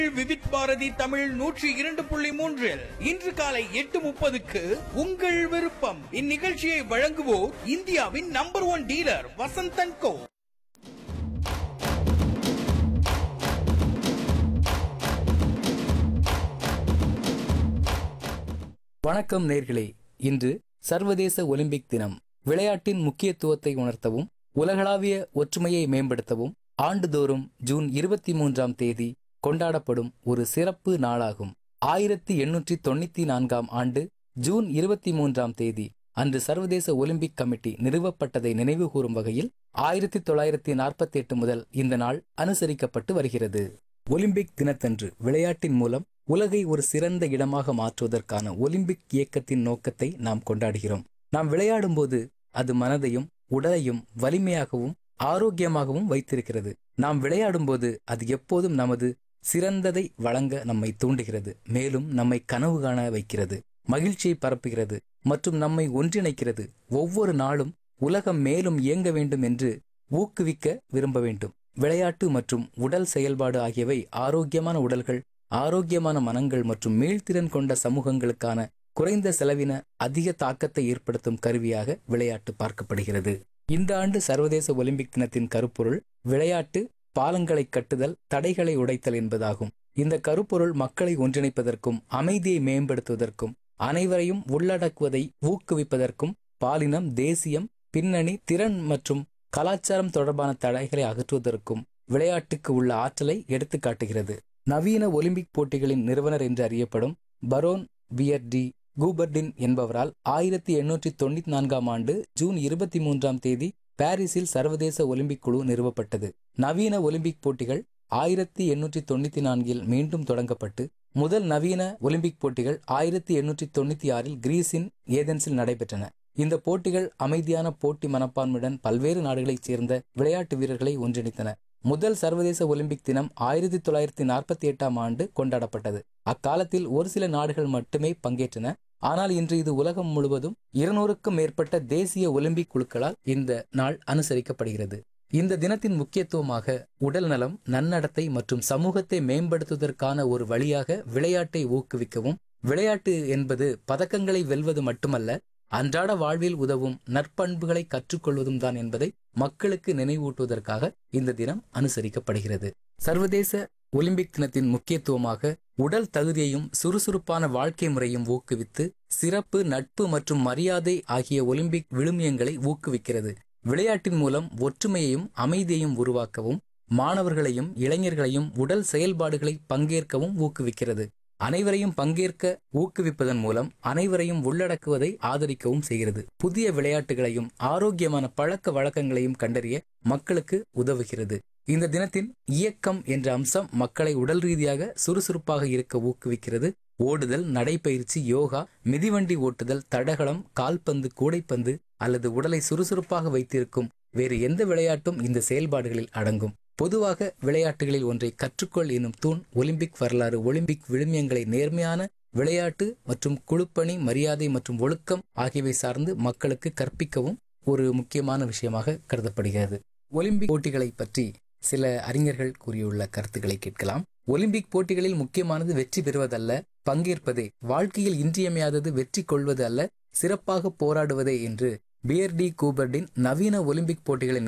விவித் பாரதி தமிழ் நூற்றி இரண்டு புள்ளி மூன்றில் இன்று காலை எட்டு முப்பதுக்கு உங்கள் விருப்பம் இந்நிகழ்ச்சியை வழங்குவோர் இந்தியாவின் number one dealer Vasanthan co வணக்கம் நேர்களே இன்று சர்வதேச ஒலிம்பிக் தினம் விளையாட்டின் முக்கியத்துவத்தை உணர்த்தவும் உலகளாவிய ஒற்றுமையை மேம்படுத்தவும் ஆண்டுதோறும் ஜூன் இருபத்தி மூன்றாம் தேதி கொண்டாடப்படும் ஒரு சிறப்பு நாளாகும் ஆயிரத்தி எண்ணூற்றி தொண்ணூத்தி நான்காம் ஆண்டு ஜூன் இருபத்தி மூன்றாம் தேதி அன்று சர்வதேச ஒலிம்பிக் கமிட்டி நிறுவப்பட்டதை நினைவுகூரும் வகையில் ஆயிரத்தி தொள்ளாயிரத்தி நாற்பத்தி எட்டு முதல் இந்த நாள் அனுசரிக்கப்பட்டு வருகிறது ஒலிம்பிக் தினத்தன்று விளையாட்டின் மூலம் உலகை ஒரு சிறந்த இடமாக மாற்றுவதற்கான ஒலிம்பிக் இயக்கத்தின் நோக்கத்தை நாம் கொண்டாடுகிறோம் நாம் விளையாடும்போது அது மனதையும் உடலையும் வலிமையாகவும் ஆரோக்கியமாகவும் வைத்திருக்கிறது நாம் விளையாடும்போது அது எப்போதும் நமது சிறந்ததை வழங்க நம்மை தூண்டுகிறது மேலும் நம்மை கனவு காண வைக்கிறது மகிழ்ச்சியை பரப்புகிறது மற்றும் நம்மை ஒன்றிணைக்கிறது ஒவ்வொரு நாளும் உலகம் மேலும் இயங்க வேண்டும் என்று ஊக்குவிக்க விரும்ப வேண்டும் விளையாட்டு மற்றும் உடல் செயல்பாடு ஆகியவை ஆரோக்கியமான உடல்கள் ஆரோக்கியமான மனங்கள் மற்றும் மீள்திறன் கொண்ட சமூகங்களுக்கான குறைந்த செலவின அதிக தாக்கத்தை ஏற்படுத்தும் கருவியாக விளையாட்டு பார்க்கப்படுகிறது இந்த ஆண்டு சர்வதேச ஒலிம்பிக் தினத்தின் கருப்பொருள் விளையாட்டு பாலங்களை கட்டுதல் தடைகளை உடைத்தல் என்பதாகும் இந்த கருப்பொருள் மக்களை ஒன்றிணைப்பதற்கும் அமைதியை மேம்படுத்துவதற்கும் அனைவரையும் உள்ளடக்குவதை ஊக்குவிப்பதற்கும் பாலினம் தேசியம் பின்னணி திறன் மற்றும் கலாச்சாரம் தொடர்பான தடைகளை அகற்றுவதற்கும் விளையாட்டுக்கு உள்ள ஆற்றலை எடுத்துக் காட்டுகிறது நவீன ஒலிம்பிக் போட்டிகளின் நிறுவனர் என்று அறியப்படும் பரோன் பியர்டி கூபர்டின் என்பவரால் ஆயிரத்தி எண்ணூற்றி தொண்ணூத்தி நான்காம் ஆண்டு ஜூன் இருபத்தி மூன்றாம் தேதி பாரிஸில் சர்வதேச ஒலிம்பிக் குழு நிறுவப்பட்டது நவீன ஒலிம்பிக் போட்டிகள் ஆயிரத்தி எண்ணூற்றி தொண்ணூத்தி நான்கில் மீண்டும் தொடங்கப்பட்டு முதல் நவீன ஒலிம்பிக் போட்டிகள் ஆயிரத்தி எண்ணூற்றி தொண்ணூத்தி ஆறில் கிரீஸின் ஏதென்ஸில் நடைபெற்றன இந்த போட்டிகள் அமைதியான போட்டி மனப்பான்மையுடன் பல்வேறு நாடுகளைச் சேர்ந்த விளையாட்டு வீரர்களை ஒன்றிணைத்தன முதல் சர்வதேச ஒலிம்பிக் தினம் ஆயிரத்தி தொள்ளாயிரத்தி நாற்பத்தி எட்டாம் ஆண்டு கொண்டாடப்பட்டது அக்காலத்தில் ஒரு சில நாடுகள் மட்டுமே பங்கேற்றன ஆனால் இன்று இது உலகம் முழுவதும் இருநூறுக்கும் மேற்பட்ட தேசிய ஒலிம்பிக் குழுக்களால் இந்த நாள் அனுசரிக்கப்படுகிறது இந்த தினத்தின் முக்கியத்துவமாக உடல் நலம் நன்னடத்தை மற்றும் சமூகத்தை மேம்படுத்துவதற்கான ஒரு வழியாக விளையாட்டை ஊக்குவிக்கவும் விளையாட்டு என்பது பதக்கங்களை வெல்வது மட்டுமல்ல அன்றாட வாழ்வில் உதவும் நற்பண்புகளை கற்றுக்கொள்வதும் தான் என்பதை மக்களுக்கு நினைவூட்டுவதற்காக இந்த தினம் அனுசரிக்கப்படுகிறது சர்வதேச ஒலிம்பிக் தினத்தின் முக்கியத்துவமாக உடல் தகுதியையும் சுறுசுறுப்பான வாழ்க்கை முறையும் ஊக்குவித்து சிறப்பு நட்பு மற்றும் மரியாதை ஆகிய ஒலிம்பிக் விழுமியங்களை ஊக்குவிக்கிறது விளையாட்டின் மூலம் ஒற்றுமையையும் அமைதியையும் உருவாக்கவும் மாணவர்களையும் இளைஞர்களையும் உடல் செயல்பாடுகளை பங்கேற்கவும் ஊக்குவிக்கிறது அனைவரையும் பங்கேற்க ஊக்குவிப்பதன் மூலம் அனைவரையும் உள்ளடக்குவதை ஆதரிக்கவும் செய்கிறது புதிய விளையாட்டுகளையும் ஆரோக்கியமான பழக்க வழக்கங்களையும் கண்டறிய மக்களுக்கு உதவுகிறது இந்த தினத்தின் இயக்கம் என்ற அம்சம் மக்களை உடல் ரீதியாக சுறுசுறுப்பாக இருக்க ஊக்குவிக்கிறது ஓடுதல் நடைப்பயிற்சி யோகா மிதிவண்டி ஓட்டுதல் தடகளம் கால்பந்து கூடைப்பந்து அல்லது உடலை சுறுசுறுப்பாக வைத்திருக்கும் வேறு எந்த விளையாட்டும் இந்த செயல்பாடுகளில் அடங்கும் பொதுவாக விளையாட்டுகளில் ஒன்றை கற்றுக்கொள் எனும் தூண் ஒலிம்பிக் வரலாறு ஒலிம்பிக் விழுமியங்களை நேர்மையான விளையாட்டு மற்றும் குழுப்பணி மரியாதை மற்றும் ஒழுக்கம் ஆகியவை சார்ந்து மக்களுக்கு கற்பிக்கவும் ஒரு முக்கியமான விஷயமாக கருதப்படுகிறது ஒலிம்பிக் போட்டிகளை பற்றி சில அறிஞர்கள் கூறியுள்ள கருத்துக்களை கேட்கலாம் ஒலிம்பிக் போட்டிகளில் முக்கியமானது வெற்றி பெறுவதல்ல பங்கேற்பதே வாழ்க்கையில் இன்றியமையாதது வெற்றி கொள்வது அல்ல சிறப்பாக போராடுவதே என்று பியர்டி கூபர்டின் நவீன ஒலிம்பிக் போட்டிகளை